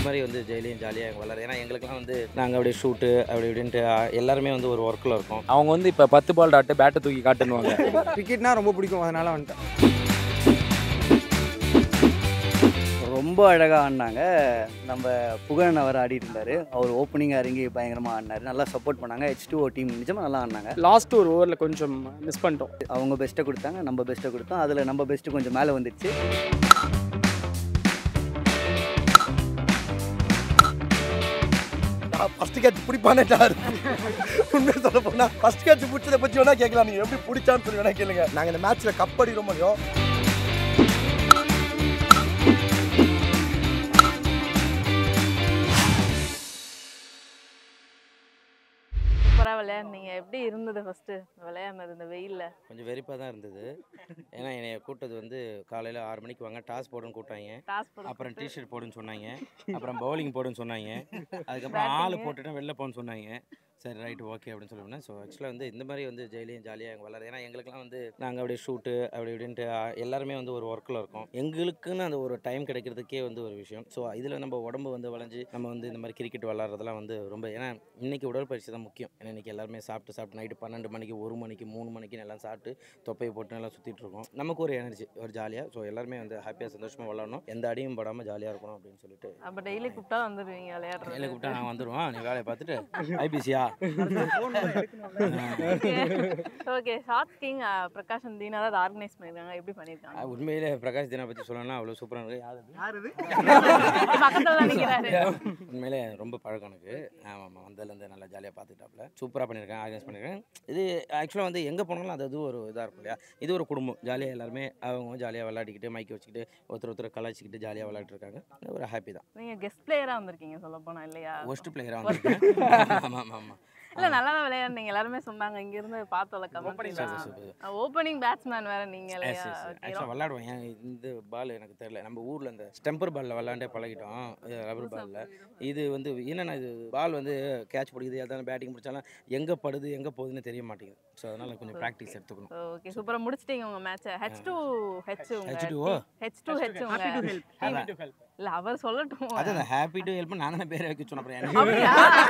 மாதிரி வந்து ஜெயிலையும் ஜாலியாக எங்கள் வளர ஏன்னா எங்களுக்குலாம் வந்து நாங்கள் அப்படியே ஷூட்டு அப்படி இப்படின்ட்டு ஆ, எல்லாருமே வந்து ஒரு ஒர்க்கில் இருக்கோம் அவங்க வந்து இப்போ பத்து பால் டாட்டு பேட்டை தூக்கி காட்டுன்னுவாங்க கிரிக்கெட்னா ரொம்ப பிடிக்கும் அதனால வந்துட்டேன் ரொம்ப அழகாக ஆடினாங்க நம்ம புகழன் அவர் ஆடிட்டு இருந்தார் அவர் ஓப்பனிங் இறங்கி பயங்கரமாக ஆடினார் நல்லா சப்போர்ட் பண்ணாங்க ஹெச் டூ டீம் நிஜமாக நல்லா ஆடினாங்க லாஸ்ட் ஒரு ஓவரில் கொஞ்சம் மிஸ் பண்ணிட்டோம் அவங்க பெஸ்ட்டை கொடுத்தாங்க நம்ம பெஸ்ட்டை கொடுத்தோம் அதில் நம்ம பெஸ்ட்டு கொஞ்சம் மேலே வந்துடுச்சு ஃபர்ஸ்ட் கேட்ச் பிடிப்பானேட்டார் உண்மையை சொல்ல போனா ஃபர்ஸ்ட் கேட்ச் பிடிச்சதை பற்றி வேணா கேட்கலாம் நீங்க எப்படி பிடிச்சான்னு சொல்லி வேணா கேளுங்க நாங்க இந்த மேட்ச்ல கப் அடிக்கிறோம் முடியும் சூப்பராக விளையாடுனீங்க எப்படி இருந்தது ஃபர்ஸ்ட் விளையாடுனது இந்த வெயில்ல கொஞ்சம் வெறிப்பாக தான் இருந்தது ஏன்னா என்னை கூட்டது வந்து காலையில் ஆறு மணிக்கு வாங்க டாஸ் போடுன்னு கூப்பிட்டாங்க டாஸ் போட அப்புறம் டிஷர்ட் போடுன்னு சொன்னாங்க அப்புறம் பவுலிங் போடுன்னு சொன்னாங்க அதுக்கப்புறம் ஆள் போட்டுட்டு வெளில போன்னு சொன்னாங்க சரி ரைட் ஓகே அப்படின்னு சொல்லுவேன் ஸோ ஆக்சுவலாக வந்து இந்த மாதிரி வந்து ஜெயிலையும் ஜாலியாக எங்கள் வளர ஏன்னா எங்களுக்குலாம் வந்து நாங்கள் அப்படியே ஷூட்டு அப்படி இப்படின்ட்டு ஆ, எல்லாருமே வந்து ஒரு ஒர்க்கில் இருக்கோம் எங்களுக்குன்னு அந்த ஒரு டைம் கிடைக்கிறதுக்கே வந்து ஒரு விஷயம் ஸோ இதில் நம்ம உடம்பு வந்து வளைஞ்சு நம்ம வந்து இந்த மாதிரி கிரிக்கெட் விளாட்றதெல்லாம் வந்து ரொம்ப ஏன்னா இன்னைக்கு உடற்பயிற்சி தான் முக்கியம் ஏன்னா இன்னைக்கு எல்லாருமே சாப்பிட்டு சாப்பிட்டு நைட்டு பன்னெண்டு மணிக்கு ஒரு மணிக்கு மூணு மணிக்கு எல்லாம் சாப்பிட்டு தொப்பையை போட்டு எல்லாம் சுற்றிட்டு இருக்கோம் நமக்கு ஒரு எனர்ஜி ஒரு ஜாலியாக ஸோ எல்லாருமே வந்து ஹாப்பியாக சந்தோஷமாக விளாடணும் எந்த அடியும் படாமல் ஜாலியாக இருக்கணும் அப்படின்னு சொல்லிட்டு அப்போ டெய்லி கூப்பிட்டா வந்துடுவீங்க விளையாடுறது வேலை கூப்பிட்டா நான் வந்துடுவோம் நீ வேலையை பார்த்துட்டு ஐபிசியா okay short king Prakash Dheena தான் ஆர்கனைஸ் பண்ணிருக்காங்க எப்படி பண்ணிருக்காங்க உண்மையிலே பிரகாஷ் தினா பற்றி சொல்லணும்னா அவ்வளோ சூப்பராக இருக்கு யார் அது? பக்கத்துல தான் நிக்கிறாரு உண்மையிலே ரொம்ப பழக்கம் எனக்கு ஆமாம் ஆமாம் வந்ததுலேருந்து நல்லா ஜாலியாக பார்த்துக்கிட்டாப்புல சூப்பராக பண்ணியிருக்கேன் ஆர்கனைஸ் பண்ணியிருக்கேன் இது ஆக்சுவலாக வந்து எங்கே போனாலும் அது அது ஒரு இதாக இருக்கும் இல்லையா இது ஒரு குடும்பம் ஜாலியாக எல்லாருமே அவங்க ஜாலியாக விளையாடிக்கிட்டு மைக் வச்சுக்கிட்டு ஒருத்தர் ஒருத்தர் கலாய்ச்சிக்கிட்டு ஜாலியாக விளையாட்டுருக்காங்க ஒரு ஹாப்பி தான் நீங்க கெஸ்ட் பிளேயரா வந்திருக்கீங்க சொல்ல போனா இல்லையா ஒஸ்ட் பிளேயராக வந்திருக்கேன் ஆமாம் ஆமாம் ஆமாம் இல்ல நல்லா தான் விளையாடுனீங்க எல்லாருமே சொன்னாங்க இங்க இருந்து பார்த்தோம்ல super comment super opening batsman வேற நீங்க இல்லையா Okay, ஆக்சுவலாக விளாடுவேன் ஏன் இந்த பால் எனக்கு தெரியல நம்ம ஊரில் இந்த ஸ்டெம்பர் பாலில் விளாண்டே பழகிட்டோம் ரப்பர் பாலில் இது வந்து என்னென்ன இது பால் வந்து கேட்ச் பிடிக்குது அதான் பேட்டிங் பிடிச்சாலும் எங்கே படுது எங்கே போகுதுன்னு தெரிய மாட்டேங்குது ஸோ அதனால் கொஞ்சம் ப்ராக்டிஸ் எடுத்துக்கணும் ஓகே சூப்பரா முடிச்சிட்டீங்க உங்க மேட்ச் ஹெச் டூ ஹெச் உங்க H2O? ஹெச் டூ ஹெச் உங்க அதான் இல்ல அவர் சொல்லட்டும் அதான் ஹாப்பி டு ஹெல்ப் நான் தானே பேரை வைக்க சொன்ன அப்புறம் எனக்கு அப்படியா?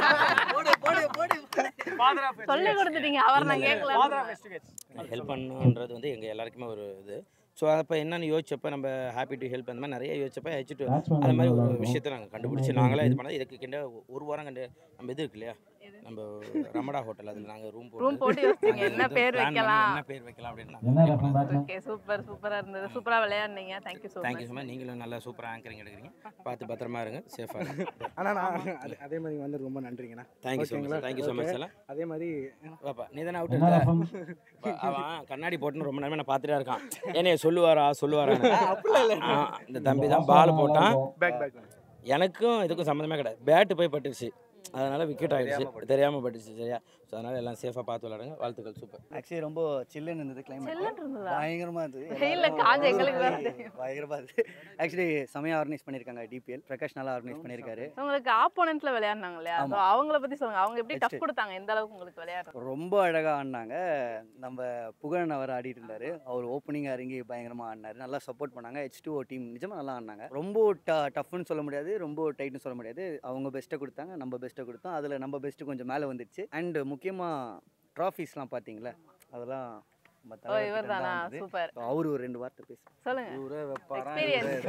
சொல்லி கொடுத்துட்டீங்க அவர் நான் கேட்கல ஹெல்ப் பண்ணுன்றது வந்து எங்கள் எல்லாருக்குமே ஒரு இது ஸோ அப்போ என்னென்னு யோசிச்சப்ப நம்ம ஹாப்பி டு ஹெல்ப் அந்த மாதிரி நிறைய யோசிச்சப்ப ஹெச் டு அந்த மாதிரி ஒரு விஷயத்தை நாங்கள் கண்டுபிடிச்சி நாங்களே இது பண்ணது இதுக்கு கிட்ட ஒரு வாரம் கண்டு நம்ம இது இருக்கு இல்லையா நம்ம ரமடா ஹோட்டல் அதில் நாங்கள் ரூம் ரூம் போட்டு யோசிச்சீங்க என்ன பேர் வைக்கலாம் என்ன பேர் வைக்கலாம் அப்படின்னு ஓகே சூப்பர் சூப்பரா இருந்தது சூப்பரா விளையாடுனீங்க thank you so thank you so much நீங்களும் நல்லா சூப்பராக ஆங்கரிங் எடுக்கிறீங்க பார்த்து பத்திரமா இருங்க சேஃபாக ஆனால் நான் அதே அதே மாதிரி வந்து ரொம்ப நன்றிங்கண்ணா தேங்க்யூ ஸோ ஓகேங்களா? மச் தேங்க்யூ ஸோ மச் எல்லாம் அதே மாதிரி பாப்பா நீ தானே அவுட் இருக்க அவன் கண்ணாடி போட்டுன்னு ரொம்ப நேரமே நான் பார்த்துட்டே இருக்கான் என்னைய சொல்லுவாரா சொல்லுவாரா இந்த தம்பி தான் பால் போட்டான் பேக் பேக் எனக்கும் இதுக்கும் சம்மந்தமே கிடையாது பேட்டு போய் பட்டுருச்சு அதனால விக்கெட் ஆயிடுச்சு தெரியாமல் பட்டுச்சு சரியா ஸோ அதனால எல்லாம் சேஃபாக பார்த்து விளாடுங்க வாழ்த்துக்கள் சூப்பர் ஆக்சுவலி ரொம்ப சில்லுன்னு இருந்தது கிளைமேட் செல்லுன்னு இருந்ததா பயங்கரமாக இருந்தது வெயில்ல காஞ்ச எங்களுக்கு வேற எல்லாரும் தெரியும். பயங்கரமாக இருந்தது ஆக்சுவலி செமையாக ஆர்கனைஸ் பண்ணியிருக்காங்க டிபிஎல் பிரகாஷ் நல்லா ஆர்கனைஸ் பண்ணியிருக்காரு உங்களுக்கு ஆப்போனன்ட்ல விளையாடுனாங்க இல்லையா ஆமா. So அவங்கள பத்தி சொல்லுங்க அவங்க எப்படி டஃப் Next. கொடுத்தாங்க எந்த அளவுக்கு உங்களுக்கு விளையாடுறது ரொம்ப அழகாக ஆடினாங்க நம்ம புகழன் அவர் ஆடிட்டு இருந்தார் அவர் ஓப்பனிங் இறங்கி பயங்கரமாக ஆடினார் நல்லா சப்போர்ட் பண்ணாங்க ஹெச் டூ டீம் நிஜமாக நல்லா ஆடினாங்க ரொம்ப ட டஃப்னு சொல்ல முடியாது ரொம்ப டைட்னு சொல்ல முடியாது அவங்க பெஸ்ட்டை கொடுத்தாங்க நம்ம பெஸ்ட்டை கொடுத்தோம் அதில் நம்ம பெஸ்ட்டு கொஞ்சம் மேலே வந்துடுச்சு அண்ட் முக்கியமாக ட்ராஃபீஸ்லாம் பார்த்தீங்களா அதெல்லாம் நம்ம ஓ தலைவர் இவர் கிட்ட தானா தான் வந்தது. சூப்பர் அவரு ஒரு ரெண்டு வார்த்தை பேசு சொல்லுங்க இவரே வைப்பாரா எக்ஸ்பீரியன்ஸ்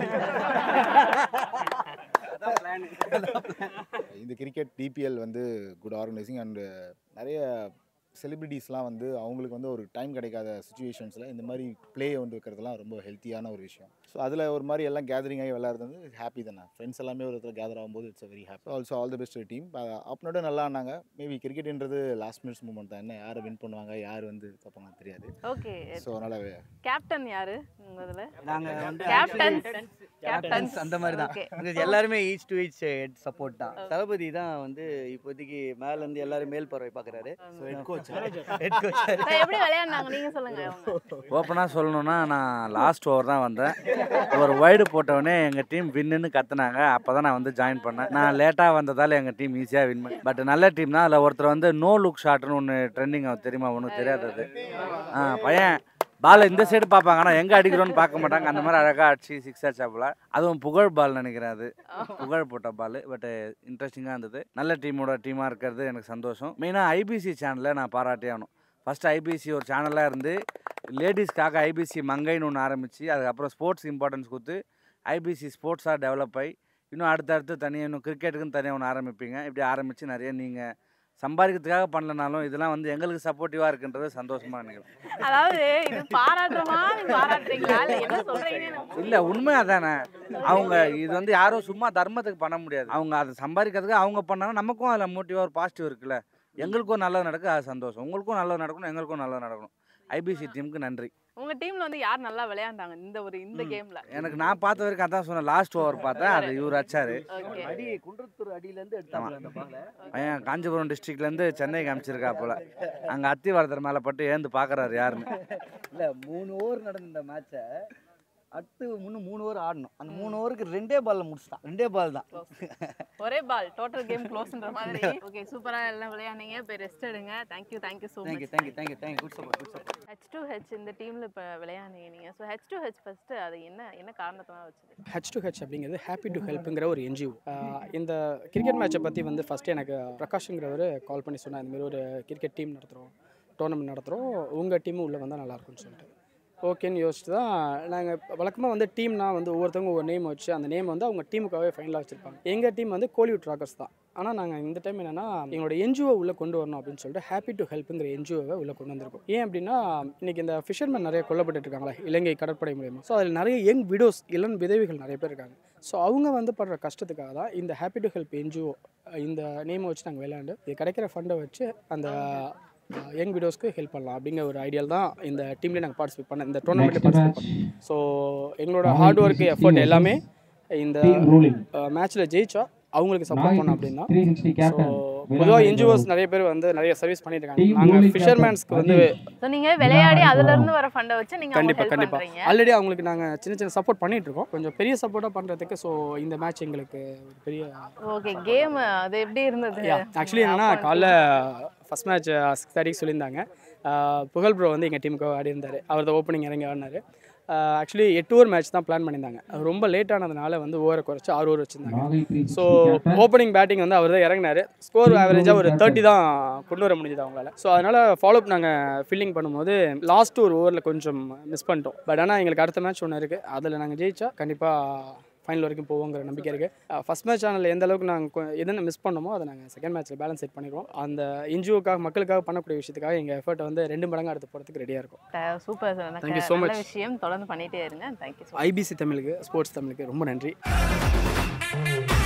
இந்த கிரிக்கெட் டிபிஎல் வந்து குட் ஆர்கனைசிங் அண்டு நிறைய செலிபிரிட்டிஸ்லாம் வந்து அவங்களுக்கு வந்து ஒரு டைம் கிடைக்காத சுச்சுவேஷன்ஸில் இந்த மாதிரி ப்ளே வந்து வைக்கிறதுலாம் ரொம்ப ஹெல்த்தியான ஒரு விஷயம் ஸோ அதில் ஒரு மாதிரி எல்லாம் கேதரிங் ஆகி விளையாடுறது வந்து ஹாப்பி தானே ஃப்ரெண்ட்ஸ் எல்லாமே ஒரு இடத்துல கேதர் ஆகும்போது it's very happy also all the best team அப்பனோட நல்லா ஆனாங்க மேபி கிரிக்கெட்ன்றது லாஸ்ட் மினிட்ஸ் மூமெண்ட் தான் என்ன யாரை வின் பண்ணுவாங்க யார் வந்து தப்பாங்க தெரியாது ஓகே ஸோ அதனால் கேப்டன் யாரு உங்க இதுல நாங்கள் வந்து கேப்டன் கேப்டன்ஸ் அந்த மாதிரி தான் Okay. இது எல்லாருமே each to each head support தான் தளபதி தான் வந்து இப்போதைக்கு மேல இருந்து எல்லாரும் மேல் பார்வை பார்க்குறாரு ஹெட் கோச் ஹெட் கோச் சரி, எப்படி விளையாடுனாங்க நீங்க சொல்லுங்க அவங்க. ஓப்பனாக சொல்லணும்னா நான் லாஸ்ட் ஓவர் தான் வந்தேன் ஒரு வைடு போட்டவொடனே எங்கள் டீம் வின்னுன்னு கத்துனாங்க அப்போ தான் நான் வந்து ஜாயின் பண்ணேன் நான் லேட்டாக வந்ததால் எங்கள் டீம் ஈஸியாக வின் பண்ணி பட் நல்ல டீம் தான் அதில் ஒருத்தர் வந்து நோ லுக் ஷாட்னு ஒன்று ட்ரெண்டிங் ஆகும் தெரியுமா ஒன்றும் தெரியாதது ஆ பையன் பால் இந்த சைடு பார்ப்பாங்க ஆனால் எங்கே அடிக்கிறோன்னு பார்க்க மாட்டாங்க அந்த மாதிரி அழகாக அடிச்சு சிக்ஸ் அடிச்சாப்புல அதுவும் புகழ் பால் நினைக்கிறேன் அது புகழ் போட்ட பால் பட் இன்ட்ரெஸ்டிங்காக இருந்தது நல்ல டீமோட டீமாக இருக்கிறது எனக்கு சந்தோஷம் மெயினாக ஐபிசி சேனலில் நான் பாராட்டே ஆகணும் ஃபஸ்ட்டு ஐபிசி ஒரு சேனலாக இருந்து லேடிஸ்க்காக ஐபிசி மங்கைன்னு ஒன்று ஆரம்பித்து அதுக்கப்புறம் ஸ்போர்ட்ஸ் இம்பார்ட்டன்ஸ் கொடுத்து ஐபிசி ஸ்போர்ட்ஸாக டெவலப் ஆகி இன்னும் அடுத்தடுத்து தனியாக இன்னும் கிரிக்கெட்டுக்குன்னு தனியாக ஒன்று ஆரம்பிப்பீங்க இப்படி ஆரம்பித்து நிறைய நீங்கள் சம்பாதிக்கிறதுக்காக பண்ணலனாலும் இதெல்லாம் வந்து எங்களுக்கு சப்போர்ட்டிவாக இருக்குன்றது சந்தோஷமாக நினைக்கிறேன் அதாவது இது பாராட்டுற மாதிரி பாராட்டுறீங்களா இல்ல என்ன சொல்றீங்கன்னு எனக்கு இல்லை உண்மை அதானே அவங்க இது வந்து யாரும் சும்மா தர்மத்துக்கு பண்ண முடியாது அவங்க அதை சம்பாதிக்கிறதுக்கு அவங்க பண்ணாலும் நமக்கும் அதில் மோட்டிவாக ஒரு பாசிட்டிவ் இருக்குல்ல எங்களுக்கும் நல்லது நடக்கு அது சந்தோஷம் உங்களுக்கும் நல்லது நடக்கணும் எங்களுக்கும் நல்லது நடக்கணும் ஐபிசி டீமுக்கு நன்றி உங்க டீம்ல வந்து யார் நல்லா விளையாண்டாங்க இந்த ஒரு இந்த கேம்ல எனக்கு நான் பார்த்த வரைக்கும் அதான் சொன்னேன் லாஸ்ட் ஓவர் பார்த்தேன் அது இவர் அச்சாரு ஓகே அடி குன்றத்தூர் அடியிலேருந்து எடுத்தாங்க அந்த பாலை பையன் காஞ்சிபுரம் டிஸ்ட்ரிக்ட்லேருந்து சென்னைக்கு அனுப்பிச்சிருக்கா போல அங்கே அத்திவரதர் மேலே பட்டு ஏந்து பார்க்குறாரு யாருன்னு இல்லை மூணு ஓவர் நடந்த இந்த மேட்சை அடுத்து இன்னும் மூணு ஓவர் ஆடணும் அந்த மூணு ஓவருக்கு ரெண்டே பால்ல முடிச்சிட்டான் ரெண்டே பால் தான் ஒரே பால் டோட்டல் கேம் க்ளோஸ்ன்ற மாதிரி ஓகே சூப்பரா எல்லாம் விளையாடுங்க போய் ரெஸ்ட் எடுங்க thank you thank you so thank you much thank you thank you thank you good support good support H to H இந்த டீம்ல இப்போ விளையாடுனீங்க நீங்க so H to H first அது என்ன என்ன காரணத்தினால வச்சது ஹெச் டு ஹெச் அப்படிங்கிறது ஹாப்பி டு ஹெல்ப்புங்கிற ஒரு என்ஜிஓ இந்த கிரிக்கெட் மேட்சை பற்றி வந்து ஃபஸ்ட்டு எனக்கு பிரகாஷ்ங்கிறவர் கால் பண்ணி சொன்னார் இந்த மாதிரி ஒரு கிரிக்கெட் டீம் நடத்துகிறோம் டோர்னமெண்ட் நடத்துகிறோம் உங்கள் டீமும் உள்ளே வந்தால் நல்லாயிருக்கும்னு சொல்லிட்டு ஓகேன்னு யோசிச்சு தான் நாங்கள் வழக்கமாக வந்து டீம்னா வந்து ஒவ்வொருத்தவங்க ஒரு நேம் வச்சு அந்த நேம் வந்து அவங்க டீமுக்காகவே ஃபைனலாக வச்சுருப்பாங்க எங்கள் டீம் வந்து கோலிவுட் ராக்கர்ஸ் தான் ஆனால் நாங்கள் இந்த டைம் என்னென்னா எங்களோட என்ஜிஓ உள்ளே கொண்டு வரணும் அப்படின்னு சொல்லிட்டு ஹாப்பி டு ஹெல்ப்புங்கிற என்ஜிஓவை உள்ளே கொண்டு வந்திருக்கோம் ஏன் அப்படின்னா இன்றைக்கி இந்த ஃபிஷர்மேன் நிறைய கொல்லப்பட்டு இருக்காங்களே இலங்கை கடற்படை மூலயமா ஸோ அதில் நிறைய யங் விடோஸ் இளம் விதவைகள் நிறைய பேர் இருக்காங்க ஸோ அவங்க வந்து படுற கஷ்டத்துக்காக தான் இந்த ஹாப்பி டு ஹெல்ப் என்ஜிஓ இந்த நேமை வச்சு நாங்கள் விளையாண்டு இது கிடைக்கிற ஃபண்டை வச்சு அந்த யங் விடோஸ்க்கு ஹெல்ப் பண்ணலாம் அப்படிங்கிற ஒரு ஐடியால் தான் இந்த டீம்லேயே நாங்கள் பார்ட்டிசிபேட் பண்ண இந்த டோர்னமெண்ட்டில் பார்ட்டிசிபேட் பண்ணோம் ஸோ எங்களோட ஹார்ட் ஒர்க் எஃபர்ட் எல்லாமே இந்த மேட்ச்சில் ஜெயிச்சா அவங்களுக்கு சப்போர்ட் பண்ணோம் அப்படின்னா ஸோ பொதுவாக என்ஜிஓஸ் நிறைய பேர் வந்து நிறைய சர்வீஸ் பண்ணிட்டு இருக்காங்க நாங்கள் ஃபிஷர்மேன்ஸ்க்கு வந்து ஸோ நீங்க விளையாடி அதுல இருந்து வர ஃபண்டை வச்சு நீங்க கண்டிப்பாக ஹெல்ப் கண்டிப்பாக பண்றீங்க ஆல்ரெடி அவங்களுக்கு நாங்கள் சின்ன சின்ன சப்போர்ட் பண்ணிட்டு இருக்கோம் கொஞ்சம் பெரிய சப்போர்ட்டாக பண்ணுறதுக்கு ஸோ இந்த மேட்ச் எங்களுக்கு ஒரு பெரிய ஓகே கேம் அது எப்படி இருந்தது ஆக்சுவலி என்னன்னா காலைல ஃபஸ்ட் மேட்ச் சிக்ஸ் தேர்ட்டிக்கு சொல்லியிருந்தாங்க ஆஹ் புகழ் ப்ரோ வந்து எங்கள் டீமுக்கு ஆடி இருந்தார் அவர் தான் ஓப்பனிங் இறங்கி ஆடினார் ஆக்சுவலி எட்டு ஓவர் மேட்ச் தான் பிளான் பண்ணியிருந்தாங்க அது ரொம்ப லேட் ஆனதுனால வந்து ஓவரை குறைச்சி ஆறு ஓவர் வச்சுருந்தாங்க ஸோ ஓப்பனிங் பேட்டிங் வந்து அவர் தான் இறங்கினார் ஸ்கோர் ஆவரேஜாக ஒரு தேர்ட்டி தான் கொண்டு வர முடிஞ்சது அவங்களால ஸோ அதனால் ஃபாலோஅப் நாங்கள் ஃபில்லிங் பண்ணும்போது லாஸ்ட் ஒரு ஓவரில் கொஞ்சம் மிஸ் பண்ணிட்டோம் பட் ஆனால் எங்களுக்கு அடுத்த மேட்ச் ஒன்று இருக்குது அதில் நாங்கள் ஜெயிச்சா கண்டிப்பாக ஃபைனல் வரைக்கும் போவோங்கிற நம்பிக்கை இருக்குது ஃபஸ்ட் மேட்ச் சேனலில் எந்த அளவுக்கு நாங்கள் எதனா மிஸ் பண்ணோமோ அதை நாங்கள் செகண்ட் மேட்ச்சில் பேலன்ஸ் செட் பண்ணிடுவோம் அந்த என்ஜிஓக்காக மக்களுக்காக பண்ணக்கூடிய விஷயத்துக்காக எங்கள் எஃபர்ட்டை வந்து ரெண்டு மடங்கு அடுத்து போகிறதுக்கு ரெடியாக இருக்கும் சூப்பர் Thank you so நல்ல much. விஷயம் தொடர்ந்து பண்ணிட்டே இருங்க தேங்க்யூ ஸோ ஐபிசி தமிழுக்கு ஸ்போர்ட்ஸ் தமிழுக்கு ரொம்ப நன்றி